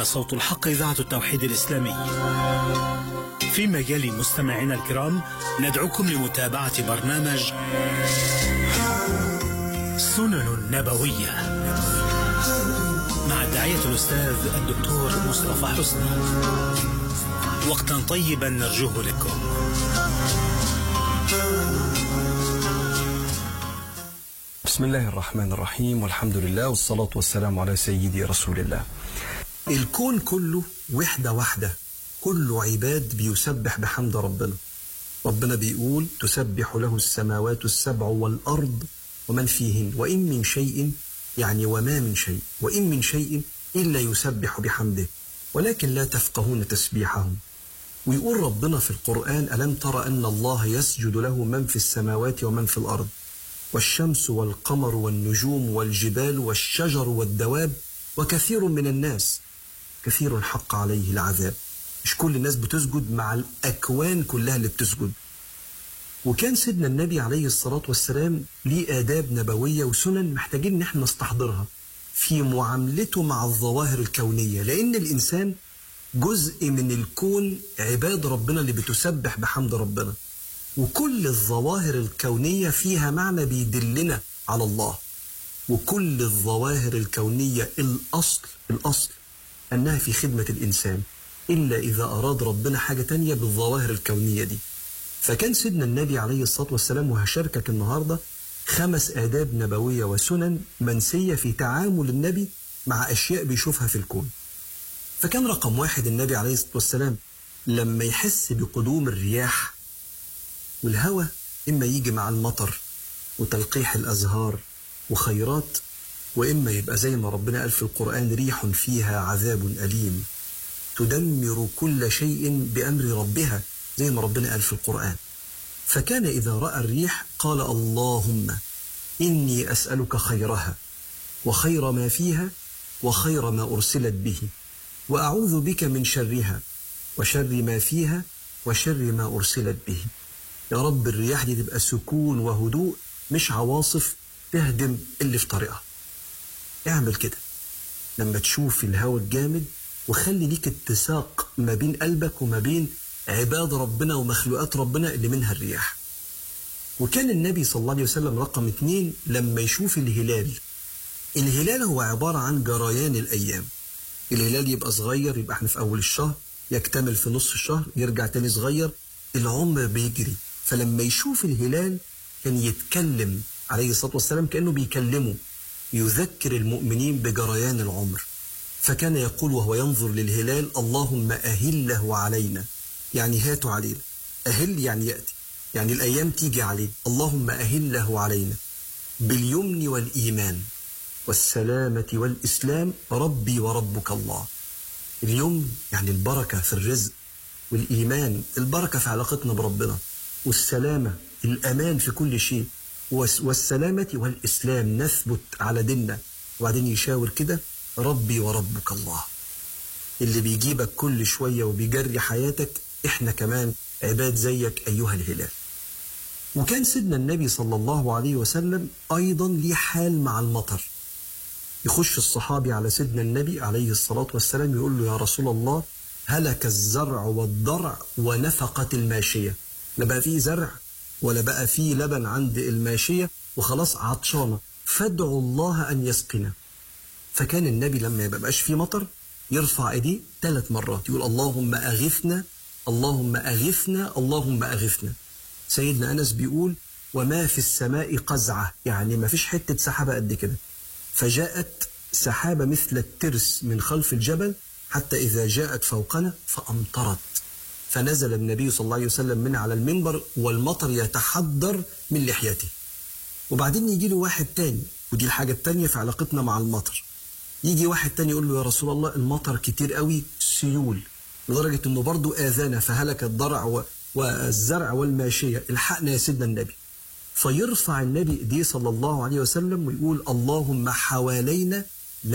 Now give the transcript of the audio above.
هنا صوت الحق إذاعة التوحيد الإسلامي فيما يلي مستمعينا الكرام ندعوكم لمتابعة برنامج سنن نبوية مع الداعية الأستاذ الدكتور مصطفى حسني وقتا طيبا نرجوه لكم بسم الله الرحمن الرحيم والحمد لله والصلاة والسلام على سيدي رسول الله الكون كله وحدة واحدة كله عباد بيسبح بحمد ربنا ربنا بيقول تسبح له السماوات السبع والأرض ومن فيهن وإن من شيء يعني وما من شيء وإن من شيء إلا يسبح بحمده ولكن لا تفقهون تسبيحهم ويقول ربنا في القرآن ألم تر أن الله يسجد له من في السماوات ومن في الأرض والشمس والقمر والنجوم والجبال والشجر والدواب وكثير من الناس كثير حق عليه العذاب مش كل الناس بتسجد مع الأكوان كلها اللي بتسجد وكان سيدنا النبي عليه الصلاة والسلام ليه آداب نبوية وسنن محتاجين إن احنا نستحضرها في معاملته مع الظواهر الكونية لأن الإنسان جزء من الكون عباد ربنا اللي بتسبح بحمد ربنا وكل الظواهر الكونية فيها معنى بيدلنا على الله وكل الظواهر الكونية الأصل الأصل أنها في خدمة الإنسان إلا إذا أراد ربنا حاجة تانية بالظواهر الكونية دي فكان سيدنا النبي عليه الصلاة والسلام وهشاركك النهاردة خمس آداب نبوية وسنن منسية في تعامل النبي مع أشياء بيشوفها في الكون فكان رقم واحد النبي عليه الصلاة والسلام لما يحس بقدوم الرياح والهوى إما يجي مع المطر وتلقيح الأزهار وخيرات وإما يبقى زي ما ربنا قال في القرآن ريح فيها عذاب أليم تدمر كل شيء بأمر ربها زي ما ربنا قال في القرآن فكان إذا رأى الريح قال اللهم إني أسألك خيرها وخير ما فيها وخير ما أرسلت به وأعوذ بك من شرها وشر ما فيها وشر ما أرسلت به يا رب الرياح دي تبقى سكون وهدوء مش عواصف تهدم اللي في طريقها اعمل كده لما تشوف الهواء الجامد وخلي ليك اتساق ما بين قلبك وما بين عباد ربنا ومخلوقات ربنا اللي منها الرياح وكان النبي صلى الله عليه وسلم رقم اتنين لما يشوف الهلال الهلال هو عبارة عن جريان الأيام الهلال يبقى صغير يبقى احنا في أول الشهر يكتمل في نصف الشهر يرجع تاني صغير العمر بيجري فلما يشوف الهلال كان يتكلم عليه الصلاة والسلام كأنه بيكلمه يذكر المؤمنين بجريان العمر فكان يقول وهو ينظر للهلال اللهم أهله علينا يعني هاته علينا أهل يعني يأتي يعني الأيام تيجي عليه اللهم أهله علينا باليمن والإيمان والسلامة والإسلام ربي وربك الله اليمن يعني البركة في الرزق والإيمان البركة في علاقتنا بربنا والسلامة الأمان في كل شيء والسلامة والإسلام نثبت على ديننا وبعدين يشاور كده ربي وربك الله اللي بيجيبك كل شوية وبيجري حياتك احنا كمان عباد زيك أيها الهلال وكان سيدنا النبي صلى الله عليه وسلم أيضا ليه حال مع المطر يخش الصحابي على سيدنا النبي عليه الصلاة والسلام يقول له يا رسول الله هلك الزرع والضرع ونفقت الماشية لا بقى فيه زرع ولا بقى فيه لبن عند الماشية وخلاص عطشانة فادعوا الله أن يسقنا فكان النبي لما يبقاش فيه مطر يرفع ايديه ثلاث مرات يقول اللهم أغثنا اللهم أغثنا اللهم أغثنا سيدنا أنس بيقول وما في السماء قزعة يعني ما فيش حتة سحابة قد كده فجاءت سحابة مثل الترس من خلف الجبل حتى إذا جاءت فوقنا فأمطرت فنزل النبي صلى الله عليه وسلم من على المنبر والمطر يتحدر من لحيته وبعدين يجي له واحد تاني ودي الحاجة التانية في علاقتنا مع المطر يجي واحد تاني يقول له يا رسول الله المطر كتير قوي سيول لدرجة انه برضه آذانا فهلك الضرع والزرع والماشية الحقنا يا سيدنا النبي فيرفع النبي ايديه صلى الله عليه وسلم ويقول اللهم حوالينا